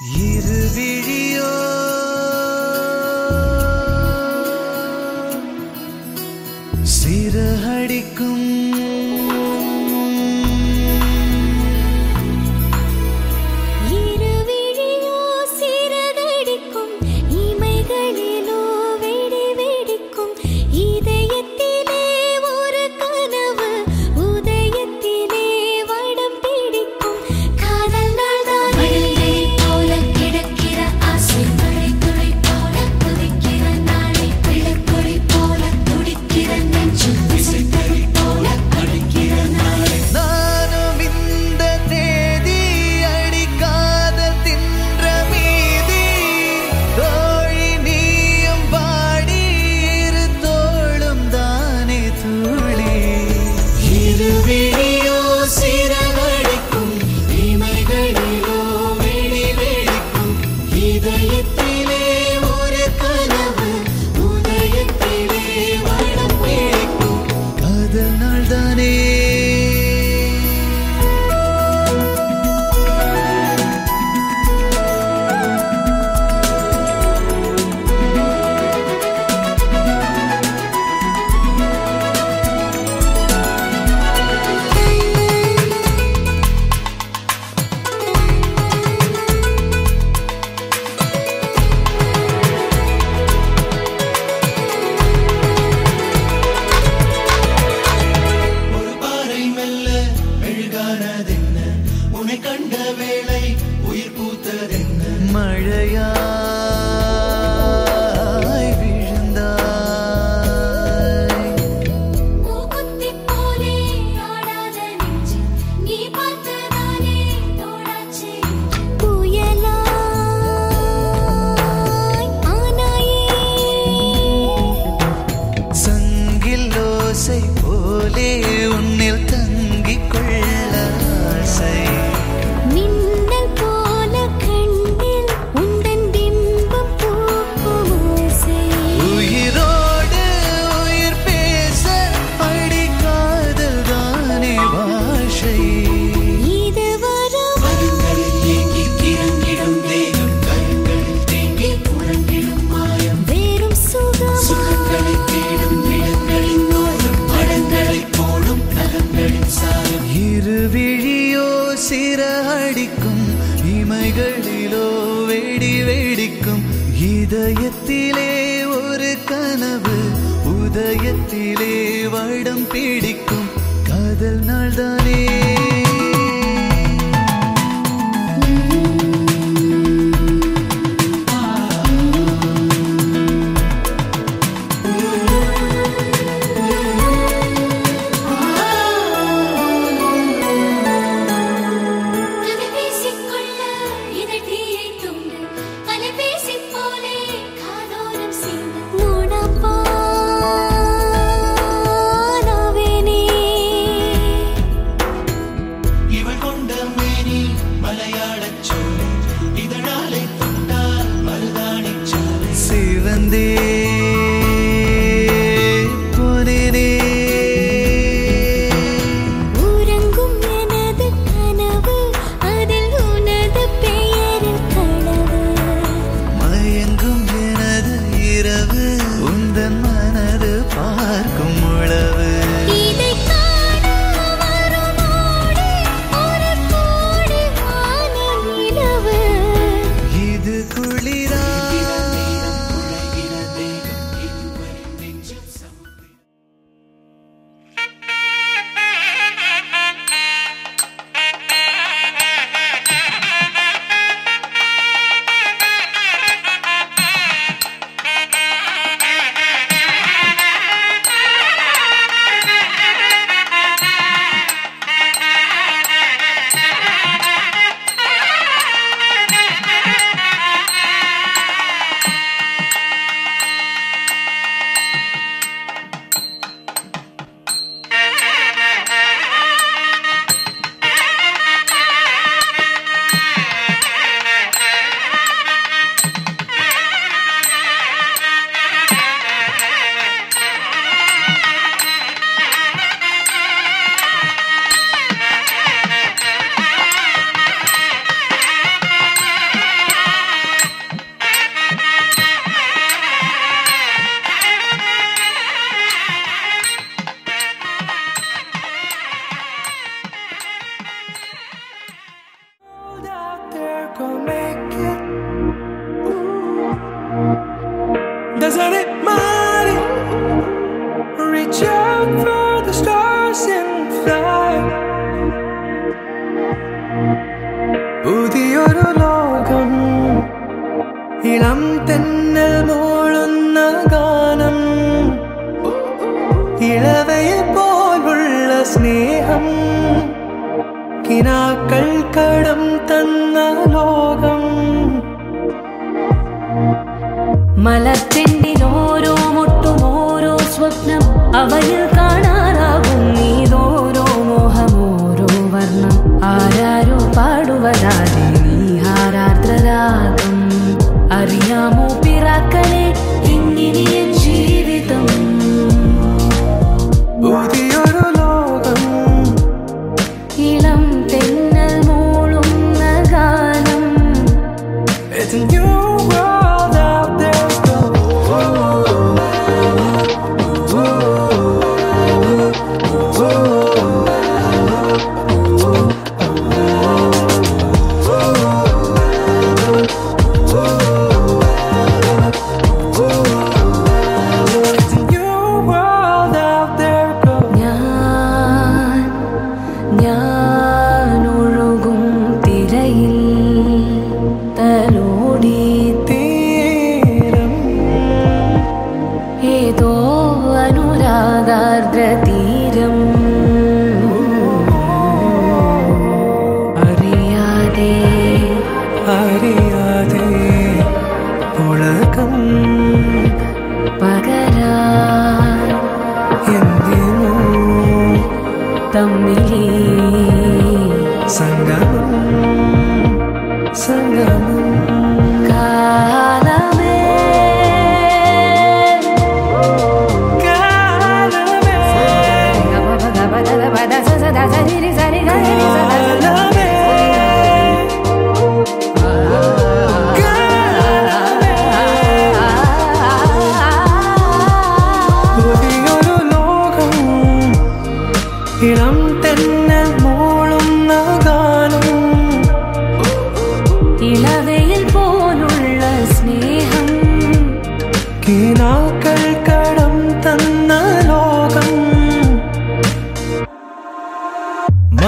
இருவிழியோ சிறகடிக்கும் ഇരുവിഴിയോ സിറകടിക്കും ഇമൈകളിലോ വെടി വെടിക്കും இதயத்திலே ஒரு கனவு உதயத்திலே வடம் பிடிக்கும் காதல் நாள்தான் மழலை போல கிடக்கிற ஆசை மழை துளி போல கொதிக்கிற நாளை விளக்கொளி போல துடிக்கிற நெஞ்சு விசைத்தறி போல அடிக்கிற நாளை நானும் இந்த தேதி அடிக்காத தின்ற மீதி தோழி நீயும் பாடி இரு தோளும் தானே தூளி இருவிழியோ சிறகடிக்கும் இமைகளிலோ வெடி வெடிக்கும் இதயத்திலே ஒரு கனவு உதயத்திலே வடம் பிடிக்கும் அதனால் தானே ஒரு பாறை மெல்ல மெழுகானதென்ன உன்னை கண்ட வேளை உயிர் பூத்ததென்ன மழையாய் விழுந்தாய் மூக்குத்தி போலே ஆடாத நெஞ்சு நீ பார்த்ததானே தோடாச்சு புயலாய் ஆனாயே சங்கில் ஓசை போலே உன்னில் தங்கிக் கொள்ள ஆசை மின்னல் போல கண்ணில் உந்தன் பிம்பம் பூக்கும் ஓசை உயிரோடு உயிர் பேச அடிக்காதல் தானே பாஷை இது வரும் மனங்களில் ஏங்கி கிறங்கிடும் தேகம் கருங்களில் தேங்கி உறங்கிடும் மாயம் வேறும் சுகமா சுகங்களை தேடும் நிலங்களின் ஓரம் மடங்களை போடும் நகங்களின் சாயம் இருவிழியோ சிற அடிக்கும் இமைகளிலோ வெடி வெடிக்கும் இதயத்திலே ஒரு கனவு உதயத்திலே வடம் பிடிக்கும் காதல் நாள்தானே கதை பேசிக்கொள்ள இதழ்தீயை துண்டு அலைபேசி போலே காதோரம் சிந்து நோடப்பானாவேனே gonna make it. Doesn't it matter? Reach out for the stars and fly. പുതിയൊരു ലോകം ഇളം തെന്നൽ മൂളുന്ന ഗാനം ഇളവയെ പോലുള്ള സ്നേഹം കിനാക്കൾ കടം തന്ന ലോകം മലത്തിൻ്റെ ഓരോ മുട്ടും ഓരോ സ്വപ്നം അവയിൽ കാണാനാകും നീതോരോ മോഹം ഓരോ വർണ്ണം ആരാരോ പാടുവരാതെ നീ ആരാദ്രരാഗം അറിയാമോ പിറാക്കനെ ഇങ്ങനെ ജീവിതം പുതിയൊരു ലോകം ഇളം തെന്നൽ മൂളുന്ന ഗാനം It's a new world out there. It's a new world out there. Go. ഞാൻ ഞാൻ ഒഴുകും തിരയിൽ തലോടി തീരം ഏതോ അനുരാഗാർദ്ര തീരം അറിയാതെ അറിയാതെ പുളകം പകരാ എന്തിനോ തമ്മിലേ സംഗമം സംഗമം കാലമേ കാലമേ കാലമേ പുതിയൊരു ലോകം ഇളം തെന്നൽ മൂളുന്ന ഗാനം ഇളവയിൽ പോലുള്ള സ്നേഹം കിനാക്കൾ കടം തന്ന ലോകം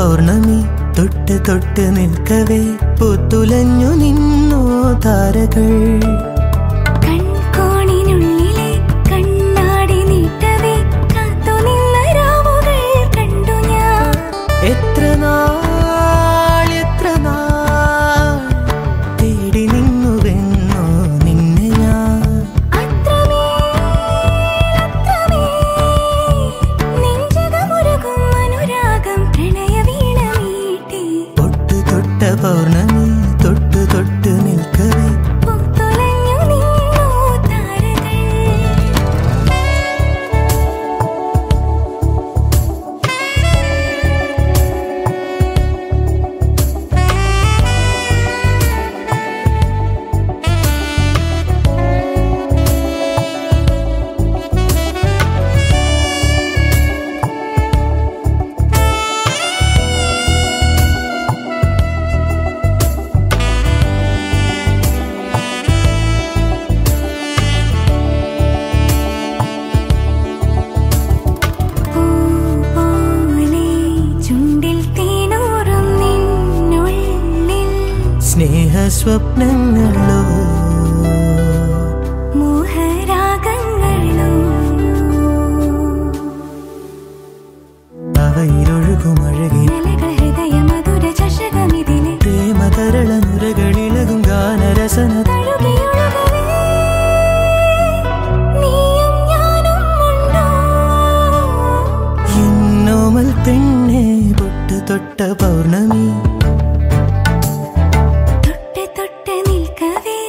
പൗർണമി തൊട്ട് തൊട്ട് നിൽക്കവേ പുത്തുലഞ്ഞു നിന്നു താരകൾ കൺകോണിനുള്ളിലെ കണ്ണാടി നീട്ടവേ കാത്തുനിന്ന രാവുകൾ കണ്ടു ഞാൻ എത്ര നാൾ എത്ര നാൾ തേടി നിന്നുവെന്നോ നിന്നെ ഞാൻ അത്രമേൽ അത്രമേൽ നെഞ്ചകമുരുകും അനുരാഗം പ്രണയവീണ മീട്ടി തൊട്ട് തൊട്ട പൗർണമി തൊട്ട് തൊട്ട് നിൽക്കവേ പൂത്തുലഞ്ഞു നിന്നു താരകൾ പൂപോലെ ചുണ്ടിൽ തേനൂറും നിന്നുള്ളിൽ സ്നേഹ സ്വപ്നങ്ങളോ മോഹരാഗങ്ങളും അവയിലൊഴുകും അഴകി നിലകൾ ഹൃദയ മധുര ചഷകമിതിലെ പ്രേമതരള നുരകളിളകും ഗാനരസന തഴുകിയൊഴുകവേ നീയും ഞാനും ഉണ്ടോ എന്നോമൽ പെണ്ണെ പൊട്ട് തൊട്ട പൗർണമി തൊട്ട് തൊട്ട് നിൽക്കവേ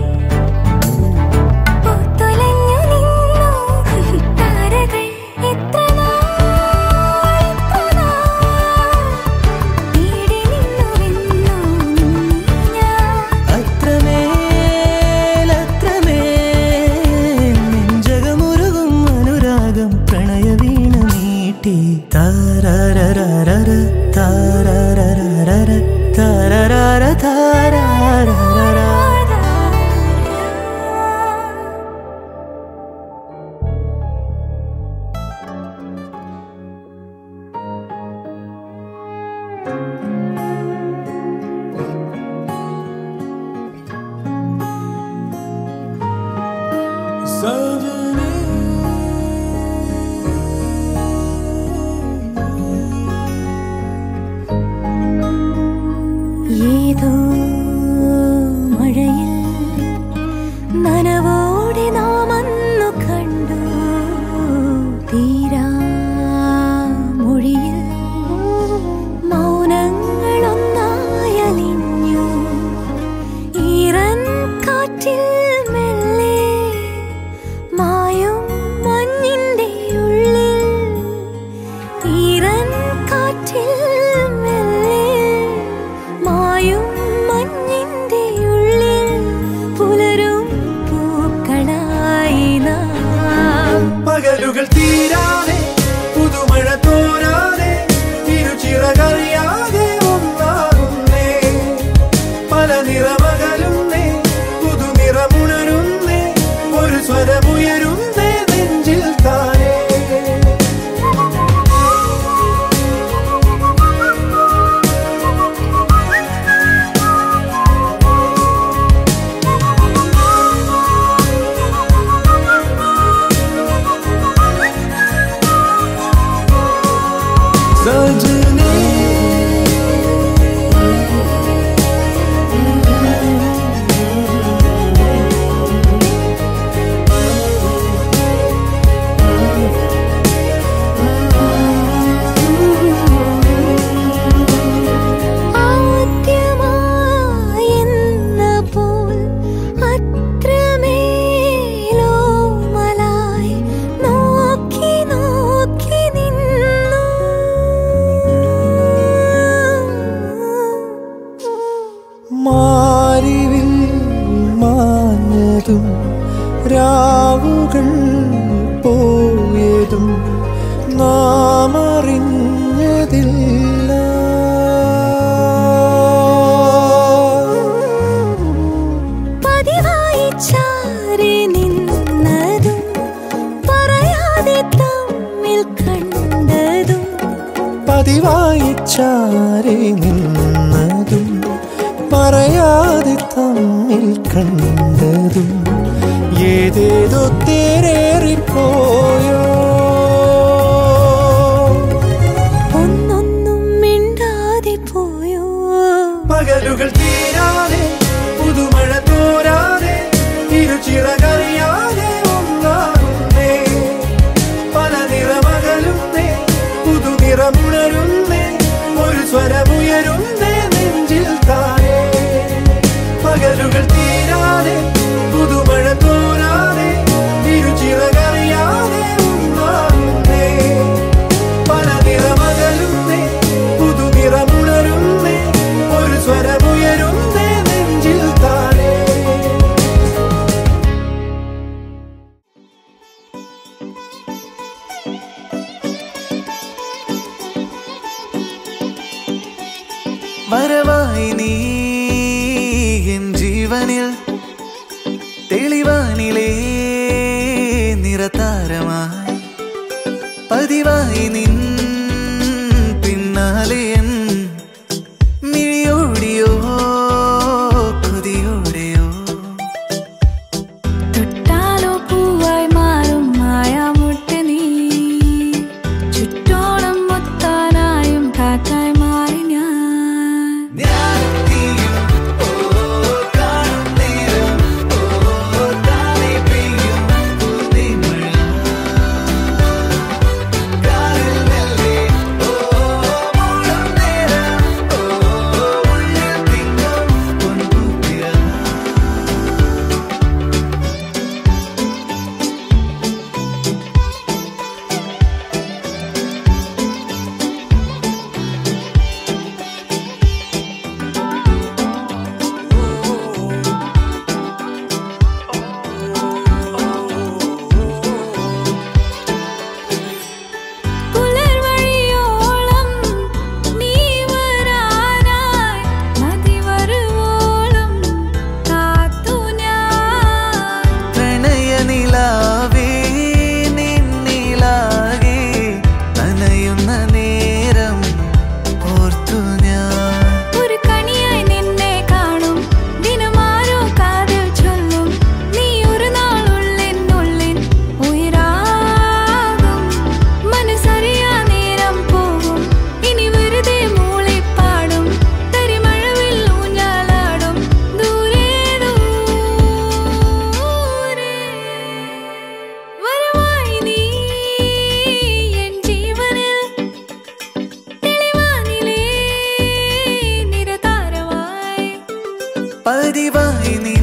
പൂത്തുലഞ്ഞു നിന്നു താരകൾ എത്ര നാൾ എത്ര നാൾ തേടി നിന്നുവെന്നോ ഞാൻ അത്രമേൽ അത്രമേൽ നെഞ്ചകമുരുകും അനുരാഗം പ്രണയവീണ നീട്ടി താരരരര താരരരര താരരര താരരര ഏതോ മഴയിൽ നനവോടെ നാം അന്നു കണ്ടു തീരാ മൊഴിയിൽ മൗനങ്ങളൊന്നായലിഞ്ഞു ഈറൻ കാറ്റിൽ മെല്ലെ മായും മഞ്ഞിന്റെ ഉള്ളിൽ ഈറൻ കാറ്റിൽ മെല്ലെ മായും മഞ്ഞിന്റെ ഉള്ളിൽ പുലരും പൂക്കളായി നാം പകലുകൾ തീരാതെ പുതുമഴ തോരാതെ ഇരുചിറകറിയാതെ ഒന്നാകുന്നേ പല നിറമകലുന്നേ പുതുനിറമുണരുന്നേ ഒരു സ്വരമുയരുന്നേ നെഞ്ചിൽ താനേ സജനേ ആദ്യമായെന്ന പോൽ അത്രമേലോ മലായി നോക്കി നോക്കി നിന്നു മാറിവിൽ മാഞ്ഞതും രാവുകൾ പോയതും നാം അറിഞ്ഞതില്ല പതിവായി ചാരി നിന്നതും പറയാതെ തമ്മിൽ കണ്ടതും പതിവായി ചാരി പറയാതെ തമ്മിൽ കണ്ടതും ഏതേതോ തേരേറിപ്പോയോ ഒന്നൊന്നും മിണ്ടാതെ പോയോ പകലുകൾ തീരാതെ പുതുമഴ തോരാതെ ഇരുചിറകറിയാതെ ഒന്നാകുന്നേ പല നിറമകലുന്നേ പുതുനിറമുണരുന്നേ ഒരു സ്വരമുയരുന്നേ നെഞ്ചിൽ താഴെ പകലുകൾ തീരാതെ പുതുമഴ തോരാതെ ഇരുചിറകറിയാതെ ഒന്നാകുന്നേ പല നിറമകലുന്നേ പുതുനിറമുണരുന്നേ ഒരു സ്വരമുയരുന്നേ നെഞ്ചിൽ താഴെ വരവായി നീ എൻ ജീവനിൽ തെളിവാനിലേ നിറതാരമായി പതിവായി നിൻ പിന്നാലെ എൻ മിഴിയോടിയോ കൊതിയോടെയോ തൊട്ടാലോ പൂവായി മാറും മായാമുട്ട് നീ ചുറ്റോളം മുത്താനായും കാറ്റായി മാറി ഞാൻ പുലർവഴിയോളം നീ വരാനായി മതി വരുവോളം കാത്തു ഞാൻ പ്രണയനിലാവേ നിന്നിലാകെ നനയുന്ന നേരം ഓർത്തു ഞാൻ ഒരു കണിയായി നിന്നെ കാണും ദിനമാരോ കാതിൽ ചൊല്ലും നീ ഒരു നാളുള്ളിനുള്ളിൻ ഉയരാകും മനസ്സറിയാ നേരം പോകും ഇനി വെറുതെ മൂളിപ്പാടും തരിമഴവിൽ ഊഞ്ഞാലാടും ദൂരെ ദൂരെ വരവായി നീ എൻ ജീവനിൽ തെളിവാനിലേ നിരതാരമായി പതിവായി നീ